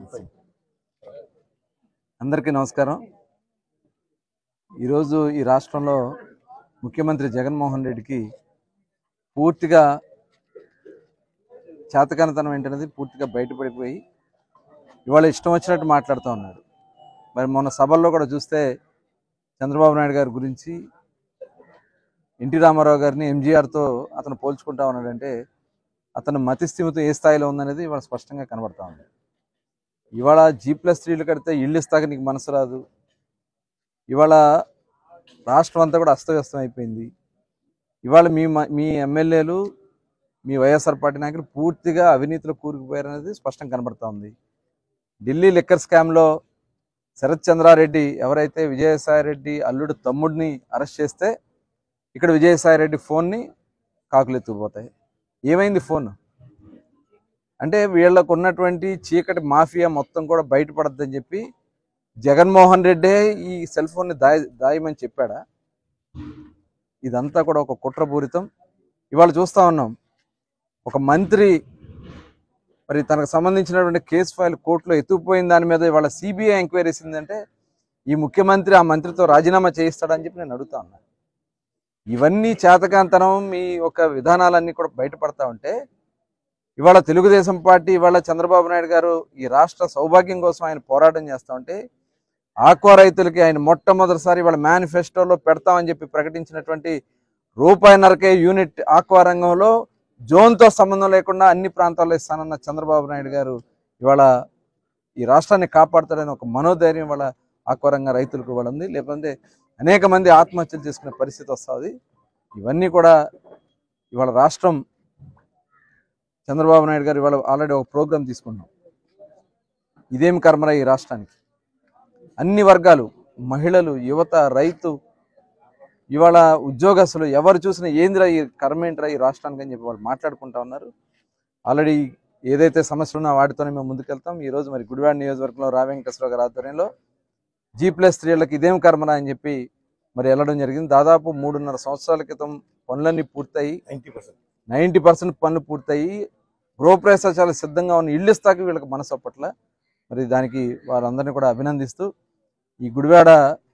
అందరికీ నమస్కారం ఈరోజు ఈ రాష్ట్రంలో ముఖ్యమంత్రి జగన్మోహన్ రెడ్డికి పూర్తిగా చేతకానితనం ఏంటనేది పూర్తిగా బయటపడిపోయి ఇవాళ ఇష్టం వచ్చినట్టు మాట్లాడుతూ ఉన్నాడు మరి మొన్న సభల్లో కూడా చూస్తే చంద్రబాబు నాయుడు గారి గురించి ఎన్టీ రామారావు గారిని ఎంజీఆర్తో అతను పోల్చుకుంటా ఉన్నాడంటే అతను మతిస్థిమితం ఏ స్థాయిలో ఉందనేది ఇవాళ స్పష్టంగా కనబడతా ఉంది ఇవాళ జీ ప్లస్ త్రీలు కడితే ఇల్లు ఇస్తాక నీకు మనసు రాదు ఇవాళ రాష్ట్రం అంతా కూడా అస్తవ్యస్తం అయిపోయింది ఇవాళ మీ మ- మీ ఎమ్మెల్యేలు మీ వైఎస్ఆర్ పార్టీ నాయకులు పూర్తిగా అవినీతిలో కూరుకుపోయారనేది స్పష్టంగా కనబడతా ఉంది ఢిల్లీ లిక్కర్ స్కామ్లో శరత్ చంద్రారెడ్డి ఎవరైతే విజయసాయిరెడ్డి అల్లుడు తమ్ముడిని అరెస్ట్ చేస్తే ఇక్కడ విజయసాయిరెడ్డి ఫోన్ని కాకులు ఎత్తుకుపోతాయి ఏమైంది ఫోన్ అంటే వీళ్ళకు ఉన్నటువంటి చీకటి మాఫియా మొత్తం కూడా బయటపడద్దని చెప్పి జగన్మోహన్ రెడ్డే ఈ సెల్ ఫోన్ని దాయ దాయమని చెప్పాడా ఇదంతా కూడా ఒక కుట్రపూరితం ఇవాళ చూస్తా ఉన్నాం ఒక మంత్రి మరి తనకు సంబంధించినటువంటి కేసు ఫైల్ కోర్టులో ఎత్తుకుపోయిన దాని మీద ఇవాళ సిబిఐ ఎంక్వైరీ వేసిందంటే ఈ ముఖ్యమంత్రి ఆ మంత్రితో రాజీనామా చేయిస్తాడని చెప్పి నేను అడుగుతా ఉన్నా ఇవన్నీ చేతకాంతనం మీ యొక్క విధానాలన్నీ కూడా బయటపడతా ఉంటే ఇవాళ తెలుగుదేశం పార్టీ ఇవాళ చంద్రబాబు నాయుడు గారు ఈ రాష్ట్ర సౌభాగ్యం కోసం ఆయన పోరాటం చేస్తా ఉంటే ఆక్వా రైతులకి ఆయన మొట్టమొదటిసారి ఇవాళ మేనిఫెస్టోలో పెడతామని చెప్పి ప్రకటించినటువంటి రూపాయిన్నరకే యూనిట్ ఆక్వా రంగంలో జోన్తో సంబంధం లేకుండా అన్ని ప్రాంతాల్లో ఇస్తానన్న చంద్రబాబు నాయుడు గారు ఇవాళ ఈ రాష్ట్రాన్ని కాపాడుతాడని ఒక మనోధైర్యం ఇవాళ ఆక్వా రంగ రైతులకు ఇవాళ ఉంది లేకపోతే అనేక మంది ఆత్మహత్యలు చేసుకునే పరిస్థితి వస్తుంది ఇవన్నీ కూడా ఇవాళ రాష్ట్రం చంద్రబాబు నాయుడు గారు ఇవాళ ఆల్రెడీ ఒక ప్రోగ్రాం తీసుకున్నాం ఇదేం కర్మరా ఈ రాష్ట్రానికి అన్ని వర్గాలు మహిళలు యువత రైతు ఇవాళ ఉద్యోగస్తులు ఎవరు చూసినా ఏందిరా ఈ కర్మేంట్రా ఈ రాష్ట్రానికి అని చెప్పి వాళ్ళు మాట్లాడుకుంటా ఉన్నారు ఆల్రెడీ ఏదైతే సమస్యలు ఉన్నా వాటితోనే మేము ముందుకెళ్తాం ఈ రోజు మరి గుడివాడ నియోజకవర్గంలో రా వెంకటేశ్వర గారి ఆధ్వర్యంలో జీ ప్లస్ త్రీలకు ఇదేం కర్మరా అని చెప్పి మరి వెళ్ళడం జరిగింది దాదాపు మూడున్నర సంవత్సరాల క్రితం పనులన్నీ పూర్తయి నైంటీ పర్సెంట్ నైంటీ పర్సెంట్ పనులు పూర్తయి గృహప్రవేశాలు సిద్ధంగా ఉన్న ఇల్లు ఇస్తాకి వీళ్ళకి మనసు అప్పట్ల మరి దానికి వారందరినీ కూడా అభినందిస్తూ ఈ గుడివాడ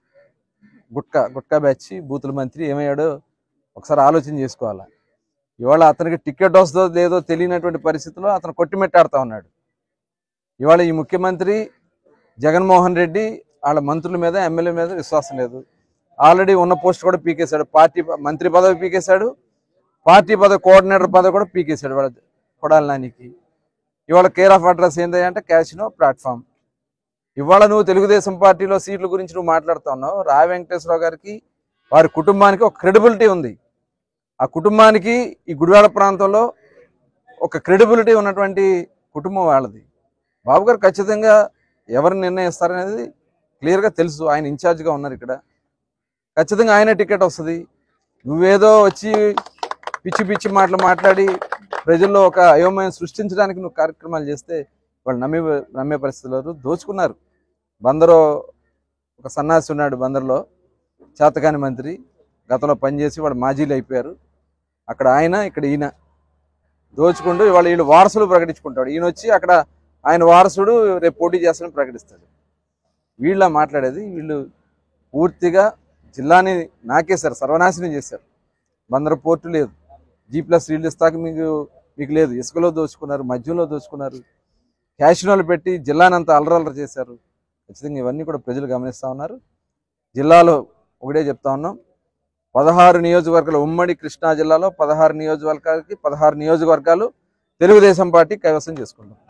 గుట్కా గుట్కా బ్యాచ్ బూతుల మంత్రి ఏమయ్యాడో ఒకసారి ఆలోచన చేసుకోవాలి ఇవాళ అతనికి టికెట్ వస్తుందో లేదో తెలియనటువంటి పరిస్థితిలో అతను కొట్టిమెట్టాడుతూ ఉన్నాడు ఇవాళ ఈ ముఖ్యమంత్రి జగన్మోహన్ రెడ్డి వాళ్ళ మంత్రుల మీద ఎమ్మెల్యే మీద విశ్వాసం లేదు ఆల్రెడీ ఉన్న పోస్ట్ కూడా పీకేశాడు పార్టీ మంత్రి పదవి పీకేశాడు పార్టీ పదవి కోఆర్డినేటర్ పదవి కూడా పీకేశాడు వాళ్ళ కొడాలి నానికి ఇవాళ కేర్ ఆఫ్ అడ్రస్ ఏంటి అంటే క్యాషినో ప్లాట్ఫామ్ ఇవాళ నువ్వు తెలుగుదేశం పార్టీలో సీట్ల గురించి నువ్వు మాట్లాడుతా ఉన్నావు రా వెంకటేశ్వరరావు గారికి వారి కుటుంబానికి ఒక క్రెడిబిలిటీ ఉంది ఆ కుటుంబానికి ఈ గుడివాడ ప్రాంతంలో ఒక క్రెడిబిలిటీ ఉన్నటువంటి కుటుంబం వాళ్ళది బాబు గారు ఖచ్చితంగా ఎవరిని నిర్ణయిస్తారనేది క్లియర్గా తెలుసు ఆయన ఇన్ఛార్జ్గా ఉన్నారు ఇక్కడ ఖచ్చితంగా ఆయనే టికెట్ వస్తుంది నువ్వేదో వచ్చి పిచ్చి పిచ్చి మాటలు మాట్లాడి ప్రజల్లో ఒక అయోమయం సృష్టించడానికి నువ్వు కార్యక్రమాలు చేస్తే వాళ్ళు నమ్మే నమ్మే పరిస్థితులు లేరు. దోచుకున్నారు బందరో ఒక సన్నాసి ఉన్నాడు బందర్లో చేతకాని మంత్రి గతంలో పనిచేసి వాళ్ళు మాజీలు అయిపోయారు అక్కడ ఆయన ఇక్కడ ఈయన దోచుకుంటూ ఇవాళ వీళ్ళు వారసులు ప్రకటించుకుంటాడు ఈయన వచ్చి అక్కడ ఆయన వారసుడు రేపు పోటీ చేస్తానని ప్రకటిస్తాడు వీళ్ళ మాట్లాడేది వీళ్ళు పూర్తిగా జిల్లాని నాకేశారు సర్వనాశనం చేశారు బందర పోర్టు లేదు జీ ప్లస్ రీల్ ఇస్తాక మీకు మీకు లేదు ఇసుకలో దోచుకున్నారు మద్యంలో దోచుకున్నారు క్యాషినోలు పెట్టి జిల్లానంతా అలరలర చేశారు ఖచ్చితంగా ఇవన్నీ కూడా ప్రజలు గమనిస్తూ ఉన్నారు జిల్లాలో ఒకటే చెప్తా ఉన్నాం పదహారు నియోజకవర్గాలు ఉమ్మడి కృష్ణా జిల్లాలో పదహారు నియోజకవర్గాలకి పదహారు నియోజకవర్గాలు తెలుగుదేశం పార్టీ కైవసం చేసుకుంటాం